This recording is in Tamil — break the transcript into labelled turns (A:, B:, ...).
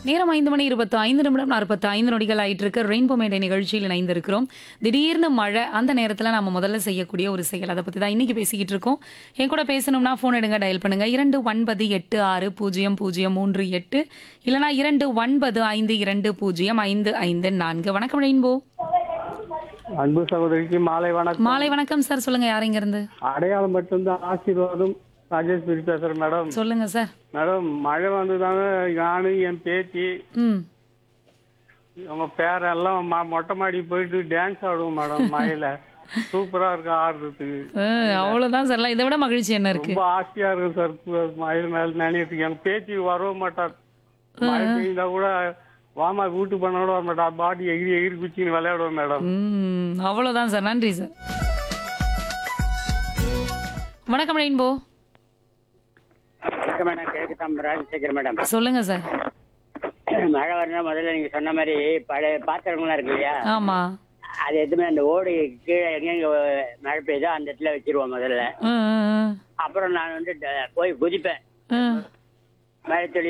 A: நேரம் ஐந்து மணி இருபத்தி ஐந்து நிமிடம் நாற்பத்தி ஐந்து நொடிகள் ஆயிட்டு இருக்கு ரெயின்போ மேடை நிகழ்ச்சியில் இணைந்திருக்கிறோம் திடீர்னு மழை அந்த நேரத்தில் நம்ம முதல்ல செய்யக்கூடிய ஒரு செயல் அதை பற்றி தான் இன்னைக்கு பேசிக்கிட்டு இருக்கோம் என் கூட பேசணும்னா ஃபோன் எடுங்க டயல் பண்ணுங்க இரண்டு ஒன்பது எட்டு ஆறு பூஜ்ஜியம் பூஜ்ஜியம் மூன்று எட்டு இல்லைனா இரண்டு ஒன்பது ஐந்து இரண்டு பூஜ்ஜியம் ஐந்து ஐந்து நான்கு வணக்கம் ரெயின்போ
B: அன்பு சகோதரிக்கு மாலை வணக்கம்
A: மாலை வணக்கம் சார் சொல்லுங்க யார் இங்க இருந்து
B: அடையாளம் மட்டும்தான் ஆசீர்வாதம் ராஜேஸ்வரி பேசுறேன் மேடம்
A: சொல்லுங்க சார்
B: மேடம் மழை வந்ததாங்க நானு என் பேத்தி
A: ம்
B: உங்க பேரெல்லாம் ம- மொட்டை மாடி போயிட்டு டான்ஸ் ஆடுவோம் மேடம் மழையில சூப்பரா இருக்கு ஆடுறதுக்கு
A: அஹ், அவ்வளவுதான் சார் இதை விட மகிழ்ச்சி என்ன இருக்கு
B: ரொம்ப ஆசையா இருக்கு சார் பு- மழையில மேல நினைட்டு எங்க பேத்தி வரவும் மாட்டார் மழை பெய்ந்தா கூட வாமா வீட்டு பண்ண கூட வர மாட்டா பாடி எகிரி எகிரி குச்சின்னு விளையாடுவோம் மேடம்
A: ம் அவ்வளவுதான் சார் நன்றி சார் வணக்கம் ரெயின்போ
C: வணக்கம் மேடம் கிழக்கு தாம்பரம் ராஜசேகர் மேடம்
A: சொல்லுங்க சார்
C: மழை வரணும் முதல்ல நீங்க சொன்ன மாதிரி பழைய பாத்திரங்கள்லாம் இருக்கு இல்லையா
A: ஆமா
C: அது எதுவுமே அந்த ஓடு கீழே எங்கெங்க மழை பெய்யுதோ அந்த இடத்துல வச்சிருவோம் முதல்ல
A: ம், ம்,
C: அப்புறம் நான் வந்து ட- போய் குதிப்பேன்
A: ம்.
C: மழை துளி